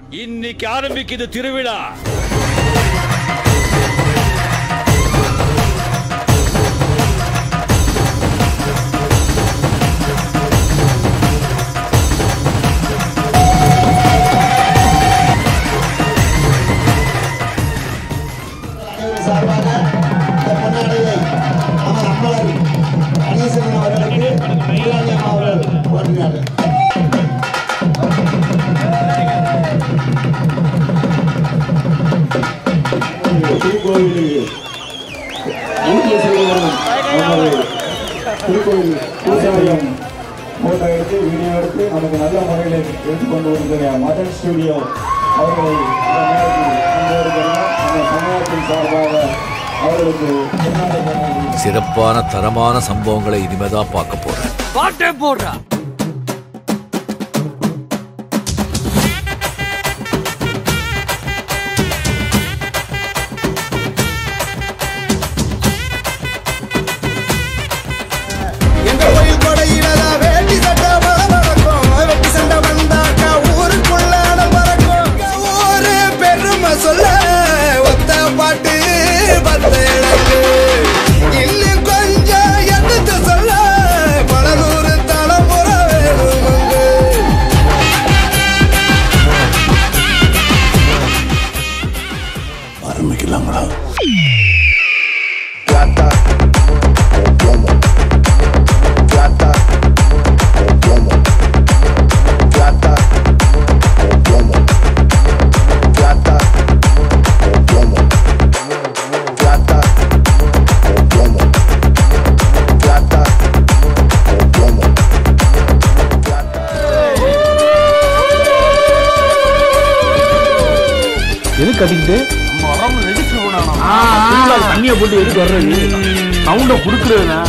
இன்னைக்கு ஆரம்பிக்குது திருவிழா அனைவரும் சார்பாக இந்த பொன்னாடையை நமது அம்மலர் கணேசன் அவர்களுக்கு முதலாளி அம்மா அவர்கள் போட்டுகிறார்கள் திருக்கோவிலில் ஊட்டிய செல்வரும் நமது திருக்கோவில் பூசாரியம் போட்டோ எடுத்து வீடியோ எடுத்து நமக்கு நல்ல முறையில் எடுத்துக்கொண்டு வருகிற மதன் ஸ்டுடியோ அவர்களை இந்த நேரத்தில் அன்போடுகிறோம். அந்த சமூகத்தின் சார்பாக அவர்களுக்கு பொன்னாடை வழங்கி சிறப்பான தரமான சம்பவங்களை இனிமேதான் பார்க்க போறேன் பாட்டே போடுறா எங்க கோயில் கொடையிலதா வேட்டி சட்டை பறக்கும் வெட்டி சண்டை வந்தாக்கா ஊருக்குள்ள அடம் பறக்கும் ஊரு பெருமை சொல்ல ஒத்த பாட்டு பத்த எனக்கு இன்னும் கொஞ்சம் எடுத்து சொல்ல பல நூறு தலைமுறை வேணும் ஆரம்பிக்கலாங்களா Plata o plomo. Plata o plomo. Plata o plomo. Plata o plomo. Plata o plomo. Plata o plomo. எது கட்டிக்கிட்டு தண்ணியை போட்டு எதுக்கு வர்றது சவுண்ட குடுக்குறதுனா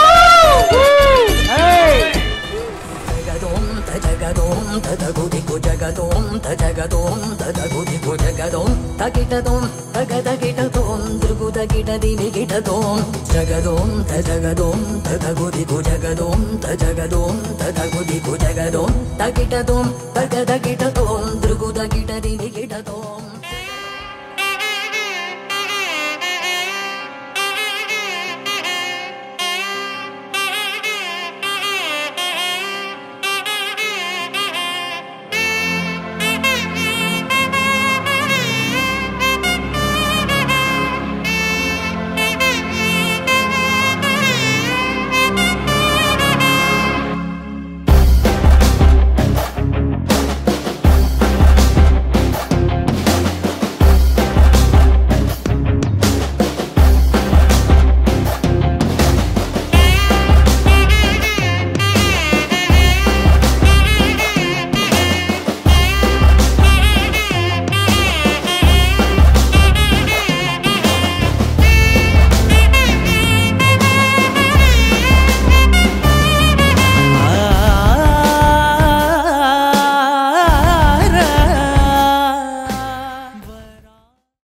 జగదోం తజగదోం తదగుదిగు జగదోం తజగదోం తదగుదిగు జగదోం తగిటదోం తగదగిటదోం దృగుదగిటదిమిగిటదోం జగదోం తజగదోం తదగుదిగు జగదోం తజగదోం తదగుదిగు జగదోం తగిటదోం తగదగిటదోం దృగుదగిటదిమిగిటదోం